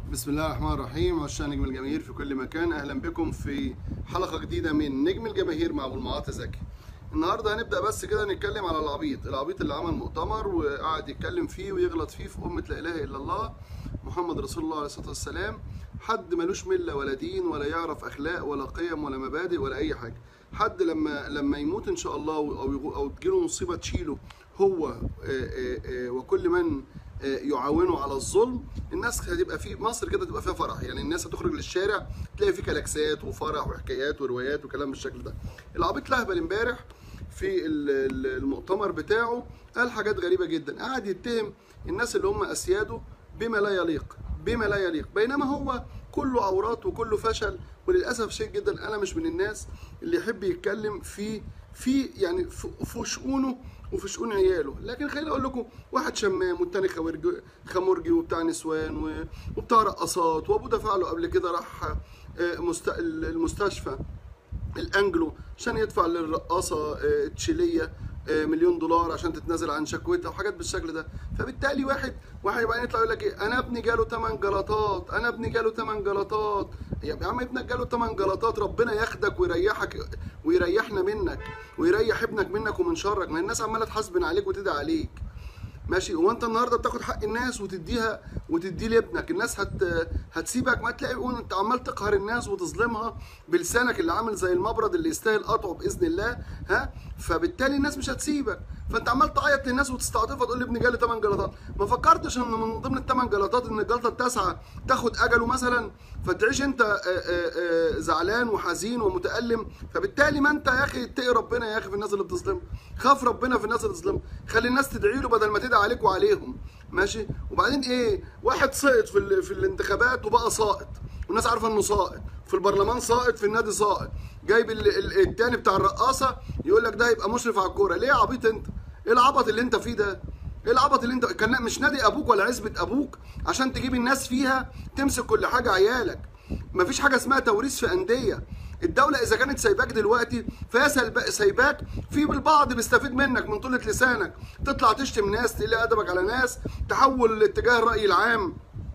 بسم الله الرحمن الرحيم عشان نجم الجماهير في كل مكان اهلا بكم في حلقه جديده من نجم الجماهير مع ابو المعاطي زكي النهارده هنبدا بس كده نتكلم على العبيط العبيط اللي عمل مؤتمر وقعد يتكلم فيه ويغلط فيه في امه لا اله الا الله محمد رسول الله عليه الصلاه والسلام حد ملوش مله ولا دين ولا يعرف اخلاق ولا قيم ولا مبادئ ولا اي حاجه حد لما لما يموت ان شاء الله او يغو- او تجيله مصيبه تشيله هو آه، آه، آه، وكل من آه، يعاونوا على الظلم الناس هتبقى في مصر كده تبقى فيها فرح يعني الناس هتخرج للشارع تلاقي في كلاكسات وفرح وحكايات وروايات وكلام بالشكل ده العبيط لهبل امبارح في ال- ال- المؤتمر بتاعه قال حاجات غريبه جدا قعد يتهم الناس اللي هم اسياده بما لا يليق بما لا يليق بينما هو كله عورات وكله فشل وللاسف شيء جدا انا مش من الناس اللي يحب يتكلم في في يعني في في شؤونه وفي شؤون عياله لكن خليني اقول لكم واحد شمام والتاني خورجي خمرجي وبتاع نسوان و- وبتاع رقصات وابوه دفع له قبل كده راح آه، مست- المستشفى الانجلو عشان يدفع للرقاصه آه، تشيليه آه، مليون دولار عشان تتنازل عن شكوتها وحاجات بالشكل ده فبالتالي واحد واحد يبقى يطلع يقول لك ايه انا ابني جاله 8 جلطات انا ابني جاله 8 جلطات يا عم ابنك جاله 8 جلطات ربنا ياخدك ويريحك ويريحنا منك ويريح ابنك منك ومن شرك ما الناس عماله تحاسبن عليك وتدعي عليك ماشي هو انت النهارده بتاخد حق الناس وتديها وتديه لابنك الناس هت هتسيبك ما تلاقي وانت عمال تقهر الناس وتظلمها بلسانك اللي عامل زي المبرد اللي يستاهل قطعه باذن الله ها فبالتالي الناس مش هتسيبك فانت عمال تعيط للناس وتستعطفها تقول لي ابني جالي 8 جلطات ما فكرتش ان من ضمن الثمان جلطات ان الجلطه التاسعه تاخد اجله مثلا فتعيش انت آه، آه، آه، زعلان وحزين ومتالم فبالتالي ما انت يا اخي اتقي ربنا يا اخي في الناس اللي بتظلمك خاف ربنا في الناس اللي بتظلمك خلي الناس تدعي له بدل ما تدعي عليك وعليهم ماشي وبعدين ايه واحد سقط في ال- في الانتخابات وبقى ساقط والناس عارفه انه ساقط في البرلمان ساقط في النادي ساقط جايب ال- ال- التاني بتاع الرقاصه يقول لك ده يبقى مشرف على الكوره ليه يا عبيط انت ايه العبط اللي انت فيه ده ايه العبط اللي انت كان مش نادي ابوك ولا عزبه ابوك عشان تجيب الناس فيها تمسك كل حاجه عيالك مفيش حاجه اسمها توريث في انديه الدولة إذا كانت سايباك دلوقتي فهي سلب- سايباك في بالبعض بيستفيد منك من طولة لسانك تطلع تشتم ناس تقل أدبك على ناس تحول اتجاه الرأي العام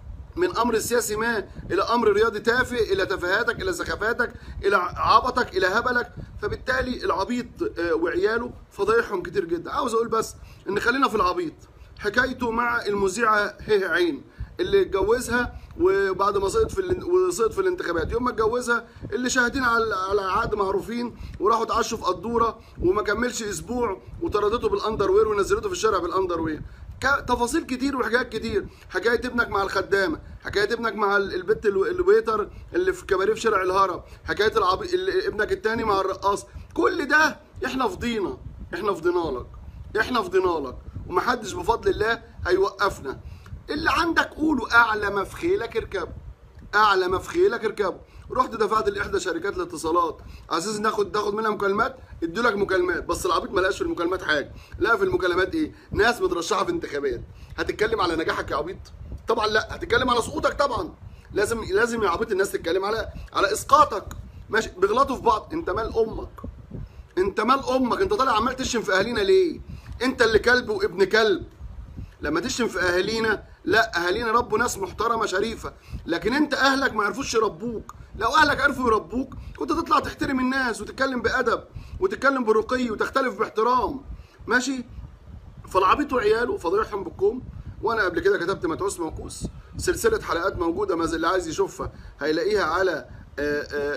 من امر سياسي ما الى امر رياضي تافه الى تفاهاتك الى سخافاتك الى عبطك الى هبلك فبالتالي العبيط آه، وعياله فضايحهم كتير جدا عاوز اقول بس ان خلينا في العبيط حكايته مع المذيعه هيه عين اللي اتجوزها وبعد ما سقط في الان- وسقط في الانتخابات يوم ما اتجوزها اللي شاهدين على على عقد معروفين وراحوا اتعشوا في قدوره وما كملش اسبوع وطردته بالاندروير ونزلته في الشارع بالاندروير ك- تفاصيل كتير وحاجات كتير حكايه ابنك مع الخدامه حكايه ابنك مع ال- البت ال- الويتر اللي في كباريه في شارع الهرم حكايه العبي... ال- ابنك التاني مع الرقاص كل ده احنا فضينا احنا فضينا لك احنا فضينا لك ومحدش بفضل الله هيوقفنا اللي عندك قوله اعلى ما في خيلك اركبه اعلى ما في خيلك اركبه رحت دفعت لاحدى شركات الاتصالات على اساس ناخد تاخد منها مكالمات ادوا لك مكالمات بس العبيط ما لقاش في المكالمات حاجه لا في المكالمات ايه ناس مترشحه في انتخابات هتتكلم على نجاحك يا عبيط طبعا لا هتتكلم على سقوطك طبعا لازم لازم يا عبيط الناس تتكلم على على اسقاطك ماشي بيغلطوا في بعض انت مال امك انت مال امك انت طالع عمال تشتم في اهالينا ليه انت اللي كلب وابن كلب لما تشتم في اهالينا لا اهالينا ربوا ناس محترمه شريفه لكن انت اهلك ما عرفوش يربوك لو اهلك عرفوا يربوك كنت تطلع تحترم الناس وتتكلم بادب وتتكلم برقي وتختلف باحترام ماشي فالعبيط وعياله فضيحهم بالكوم وانا قبل كده كتبت متعوس موكوس سلسله حلقات موجوده ما زال اللي عايز يشوفها هيلاقيها على آه، آه،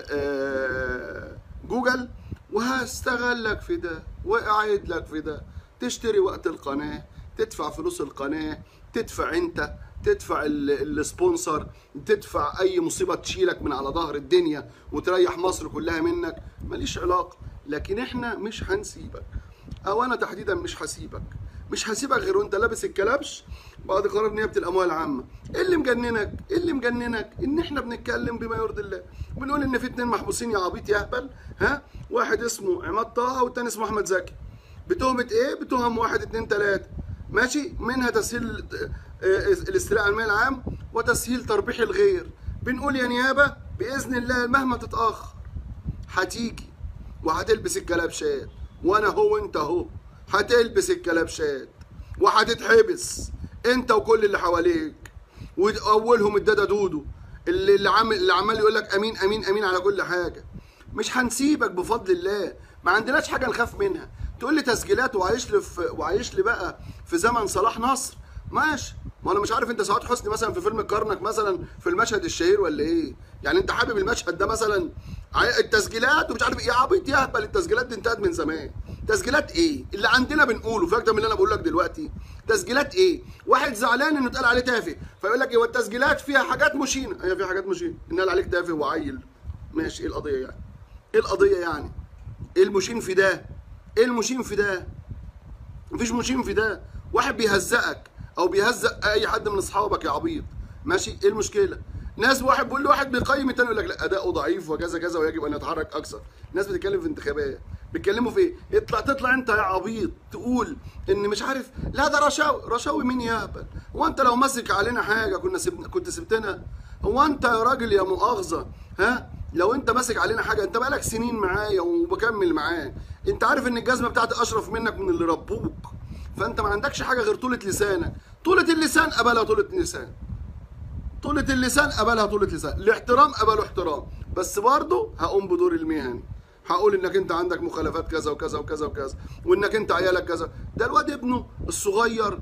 آه، جوجل وهستغلك في ده واعيد لك في ده تشتري وقت القناه تدفع فلوس القناه تدفع انت تدفع ال- السبونسر تدفع اي مصيبه تشيلك من على ظهر الدنيا وتريح مصر كلها منك ماليش علاقه لكن احنا مش هنسيبك او انا تحديدا مش هسيبك مش هسيبك غير وانت لابس الكلبش بعد قرار نيابه الاموال العامه ايه اللي مجننك ايه اللي مجننك ان احنا بنتكلم بما يرضي الله بنقول ان في اتنين محبوسين يا عبيط يا اهبل ها واحد اسمه عماد طه والتاني اسمه احمد زكي بتهمه ايه بتهم واحد اتنين تلاته ماشي منها تسهيل آه، الاستيلاء على المال العام وتسهيل تربيح الغير بنقول يا نيابه باذن الله مهما تتاخر هتيجي وهتلبس الكلبشات وانا هو انت اهو هتلبس الكلبشات وهتتحبس انت وكل اللي حواليك واولهم الدادا دودو اللي اللي عامل اللي عمال يقول لك امين امين امين على كل حاجه مش هنسيبك بفضل الله ما عندناش حاجه نخاف منها تقول لي تسجيلات وعايش لي في وعايش لي بقى في زمن صلاح نصر ماشي ما انا مش عارف انت سعاد حسني مثلا في فيلم كرنك مثلا في المشهد الشهير ولا ايه يعني انت حابب المشهد ده مثلا عي- التسجيلات ومش عارف ايه يا عبيط يا هبل التسجيلات دي انتهت من زمان تسجيلات ايه اللي عندنا بنقوله في اكتر من اللي انا بقول لك دلوقتي تسجيلات ايه واحد زعلان انه اتقال عليه تافه فيقول لك ايه والتسجيلات فيها حاجات مشينه هي فيها حاجات مشينه ان قال عليك تافه وعيل ماشي ايه القضيه يعني ايه القضيه يعني ايه المشين في ده ايه المشين في ده مفيش مشين في ده واحد بيهزقك او بيهزق اي حد من اصحابك يا عبيط ماشي ايه المشكله ناس واحد بيقول لواحد بيقيم التاني يقول لك لا اداؤه ضعيف وكذا كذا ويجب ان يتحرك اكثر ناس بتتكلم في انتخابات بيتكلموا في ايه يطلع تطلع انت يا عبيط تقول ان مش عارف لا ده رشاوي رشاوي مين يهبل هو انت لو ماسك علينا حاجه كنا سبنا كنت سبتنا هو انت يا راجل يا مؤاخذه ها لو انت ماسك علينا حاجه انت بقالك سنين معايا وبكمل معاك انت عارف ان الجزمه بتاعتي اشرف منك من اللي ربوك فانت ما عندكش حاجه غير طولة لسانك طولة اللسان قبلها طولة لسان طولة اللسان قبلها طولة لسان الاحترام قبله احترام بس برضه هقوم بدور المهني هقول انك انت عندك مخالفات كذا وكذا وكذا وكذا وانك انت عيالك كذا ده الواد ابنه الصغير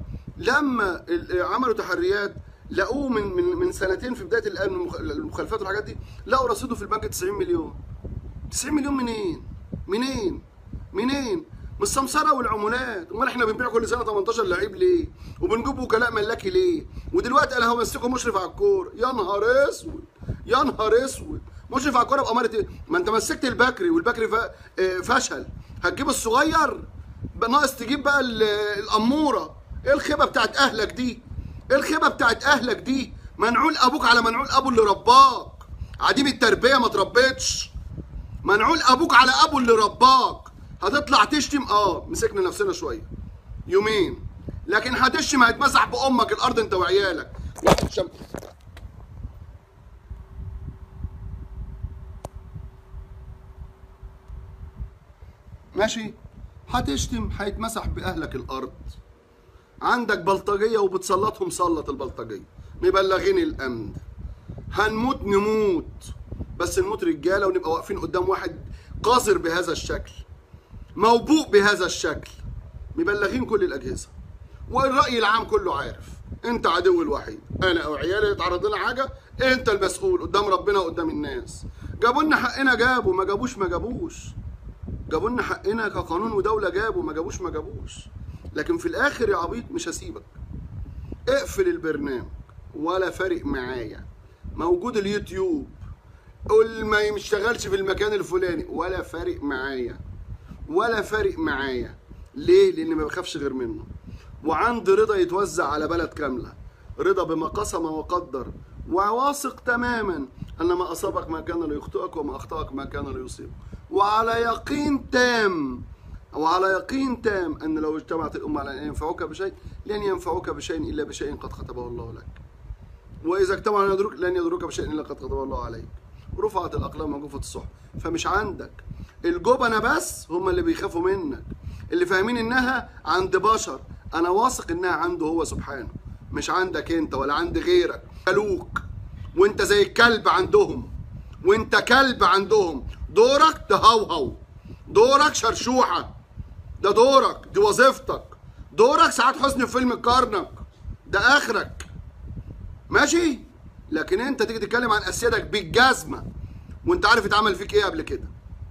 لما ال- عملوا تحريات لقوه من من من سنتين في بدايه الان المخ- المخالفات والحاجات دي لقوا رصيده في البنك 90 مليون 90 مليون منين؟ منين؟ منين؟ من السمسره والعمولات، امال احنا بنبيع كل سنه 18 لعيب ليه؟ وبنجيب وكلاء ملاكي ليه؟ ودلوقتي انا همسكه مشرف على الكوره، يا نهار اسود يا نهار اسود، مشرف على الكوره بأمارة ايه؟ ما انت مسكت البكري والبكري ف- آه، فشل، هتجيب الصغير؟ بقى ناقص تجيب بقى ال- الاموره، ايه الخيبه بتاعت اهلك دي؟ ايه الخيبه بتاعت اهلك دي؟ منعول ابوك على منعول ابو اللي رباك، عديم التربيه ما تربيتش منعول ابوك على ابو اللي رباك هتطلع تشتم اه مسكنا نفسنا شويه يومين لكن هتشتم هيتمسح بامك الارض انت وعيالك وهتشم- ماشي هتشتم هيتمسح باهلك الارض عندك بلطجيه وبتسلطهم سلط البلطجيه مبلغين الامن هنموت نموت بس نموت رجاله ونبقى واقفين قدام واحد قاصر بهذا الشكل موبوء بهذا الشكل مبلغين كل الاجهزه والراي العام كله عارف انت عدو الوحيد انا او عيالي يتعرض لنا حاجه انت المسؤول قدام ربنا وقدام الناس جابوا لنا حقنا جابوا ما جابوش ما جابوش جابوا لنا حقنا كقانون ودوله جابوا ما جابوش ما جابوش لكن في الاخر يا عبيط مش هسيبك اقفل البرنامج ولا فارق معايا موجود اليوتيوب قول ما يشتغلش في المكان الفلاني ولا فارق معايا ولا فارق معايا ليه لان ما بخافش غير منه وعندي رضا يتوزع على بلد كامله رضا بما قسم وقدر وواثق تماما ان ما اصابك ما كان ليخطئك وما اخطاك ما كان ليصيبك وعلى يقين تام وعلى يقين تام ان لو اجتمعت الامه على ان ينفعوك بشيء لن ينفعوك بشيء الا بشيء قد كتبه الله لك واذا اجتمعوا لن يدرك لن يدرك بشيء الا قد كتبه الله عليك رفعت الاقلام وجفت الصحف فمش عندك الجبنه بس هم اللي بيخافوا منك اللي فاهمين انها عند بشر انا واثق انها عنده هو سبحانه مش عندك انت ولا عند غيرك قالوك وانت زي الكلب عندهم وانت كلب عندهم دورك تهوهو دورك شرشوحه ده دورك دي وظيفتك دورك سعاد حسني في فيلم كارنك ده اخرك ماشي لكن انت تيجي تتكلم عن اسيادك بالجزمه وانت عارف اتعمل فيك ايه قبل كده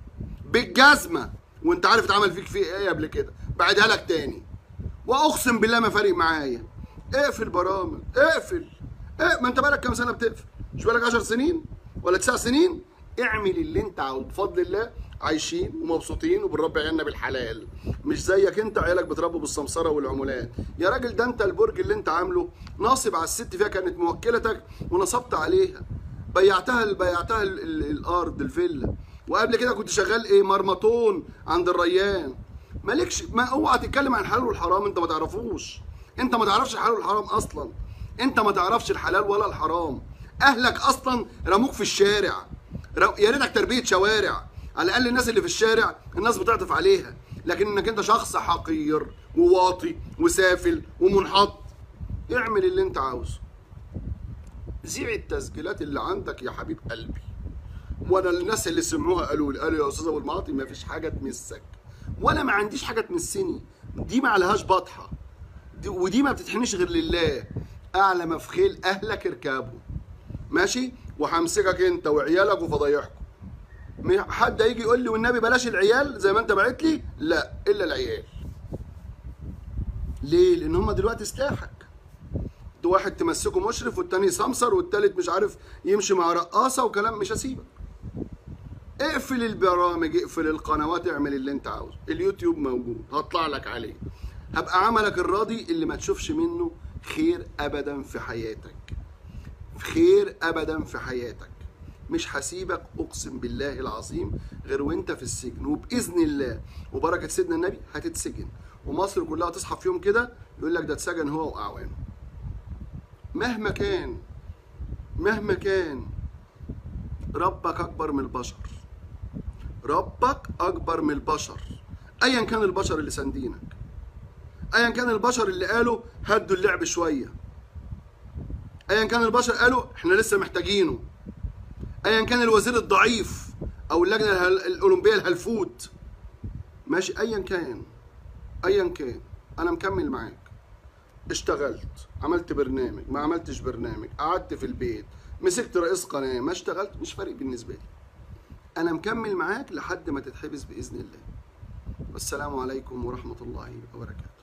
بالجزمه وانت عارف اتعمل فيك فيه ايه قبل كده بعدها لك تاني واقسم بالله ما فارق معايا اقفل برامج اقفل ايه ما انت بقالك كام سنه بتقفل مش بقالك 10 سنين ولا 9 سنين اعمل اللي انت عاوزه بفضل الله عايشين ومبسوطين وبنربي عيالنا بالحلال مش زيك انت عيالك بتربوا بالسمسره والعمولات يا راجل ده انت البرج اللي انت عامله ناصب على الست فيها كانت موكلتك ونصبت عليها بيعتها بيعتها ال- ال- الارض الفيلا وقبل كده كنت شغال ايه مرمطون عند الريان مالكش ما اوعى تتكلم عن الحلال والحرام انت ما تعرفوش انت ما تعرفش الحلال والحرام اصلا انت ما تعرفش الحلال ولا الحرام اهلك اصلا رموك في الشارع رو- يا ريتك تربيه شوارع على الاقل الناس اللي في الشارع الناس بتعطف عليها لكن انك انت شخص حقير وواطي وسافل ومنحط اعمل اللي انت عاوزه ذيع التسجيلات اللي عندك يا حبيب قلبي وانا الناس اللي سمعوها قالوا لي قالوا يا استاذ ابو المعاطي ما فيش حاجه تمسك وانا ما عنديش حاجه تمسني دي ما عليهاش بطحه دي ودي ما بتتحنيش غير لله اعلى ما في خيل اهلك اركبوا ماشي وهمسكك انت وعيالك وفضايحكم م- حد هيجي يقول لي والنبي بلاش العيال زي ما انت بعت لي لا الا العيال ليه لان هم دلوقتي سلاحك ده واحد تمسكه مشرف والتاني سمسر والتالت مش عارف يمشي مع رقاصه وكلام مش هسيبك اقفل البرامج اقفل القنوات اعمل اللي انت عاوزه اليوتيوب موجود هطلع لك عليه هبقى عملك الراضي اللي ما تشوفش منه خير ابدا في حياتك خير ابدا في حياتك مش هسيبك اقسم بالله العظيم غير وانت في السجن وباذن الله وبركه سيدنا النبي هتتسجن ومصر كلها تصحى في يوم كده يقول لك ده اتسجن هو واعوانه مهما كان مهما كان ربك اكبر من البشر ربك اكبر من البشر ايا كان البشر اللي ساندينك ايا كان البشر اللي قالوا هدوا اللعب شويه ايا كان البشر قالوا احنا لسه محتاجينه ايا كان الوزير الضعيف او اللجنه الهل- الاولمبيه الهلفوت ماشي ايا كان ايا كان انا مكمل معاك اشتغلت عملت برنامج ما عملتش برنامج قعدت في البيت مسكت رئيس قناه ما اشتغلت مش فارق بالنسبه لي انا مكمل معاك لحد ما تتحبس باذن الله والسلام عليكم ورحمه الله وبركاته